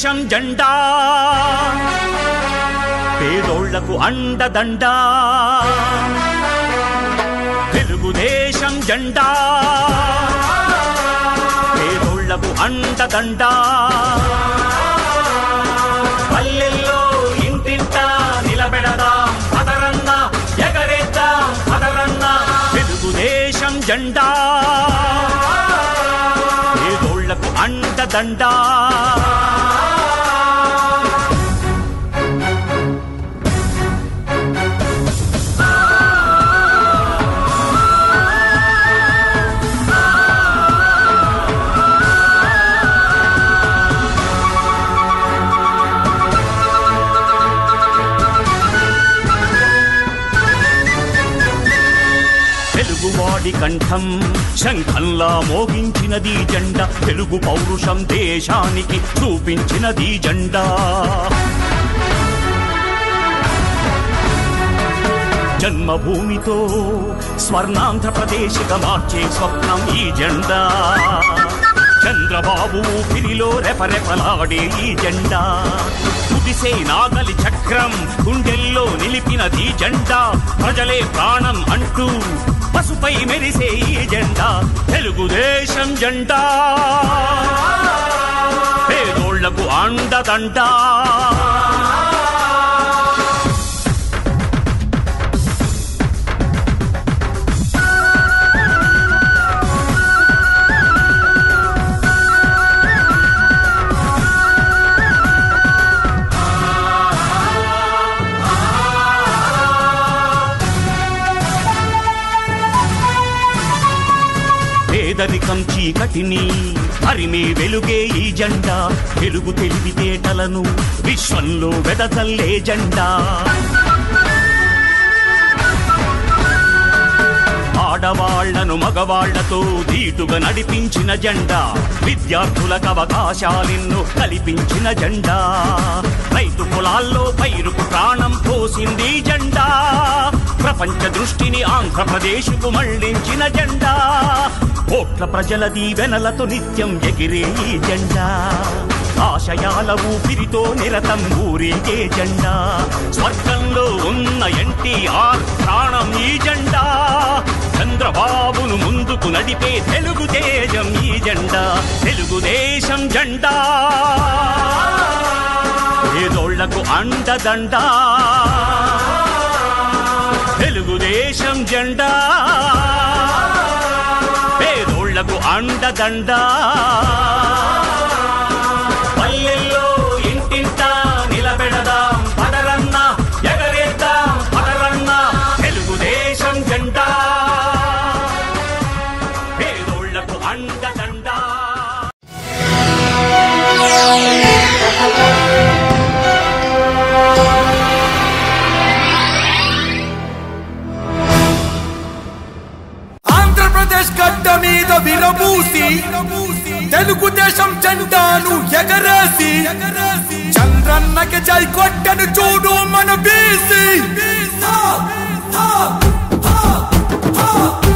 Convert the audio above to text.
తెలుగుదేశం జెండా పేదోళ్లకు అండదండా తెలుగుదేశం జెండా పేదోళ్లకు అండదండా పల్లెల్లో ఇంటింటా నిలబెడదాం పదరన్న ఎగరేద్దాం పదరన్న తెలుగుదేశం జెండా పేదోళ్లకు అండదండా తెలుగువాడి కంఠం శంఖంలా మోగించినది జెండా తెలుగు పౌరుషం దేశానికి చూపించినది జెండా జన్మభూమితో స్వర్ణాంధ్రప్రదేశ్గా మార్చే స్వప్నం ఈ జెండా చంద్రబాబు ఊపిరిలో రెపరెపలాడే ఈ జెండా కుదిసే నాగలి చక్రం గుండెల్లో నిలిపినది జెండా ప్రజలే ప్రాణం అంటూ పసుపై మెరిసే ఈ జెండా తెలుగుదేశం జెండా పేదోళ్లకు అండదండా పేదరికం చీకటిని హరిమే వెలుగే ఈ జెండా వెలుగు తెలివితేటలను విశ్వంలో వెదజల్లే జెండా ఆడవాళ్లను మగవాళ్లతో ధీటుగా నడిపించిన జెండా విద్యార్థులకు అవకాశాలెన్నో కల్పించిన జెండా రైతు పొలాల్లో పైరుకు ప్రాణం పోసింది జెండా ప్రపంచ దృష్టిని ఆంధ్రప్రదేశ్కు మళ్లించిన జెండా కోట్ల ప్రజల దీవెనలతో నిత్యం ఎగిరే ఈ జెండా ఆశయాల ఊపిరితో నిరతం ఊరేగే జెండా స్వర్గంలో ఉన్న ఎన్టీఆర్ ప్రాణం ఈ జెండా చంద్రబాబును ముందుకు నడిపే తెలుగు తేజం ఈ జెండా తెలుగుదేశం జెండా పేదోళ్లకు అండదండా తెలుగుదేశం జెండా పేదోళ్లకు అండదండా పల్లెల్లో ఇంటింటా నిలబెడదాం పదరన్న ఎగరేద్దాం పదరన్న తెలుగుదేశం జెండా పేదోళ్లకు అండదండా ఆంధ్రప్రదేశ్ గడ్డ మీద విరబూసి తెలుగుదేశం జెండాను ఎగరేసి చంద్రన్నకి జై కొట్టను చూడు మన బీసీ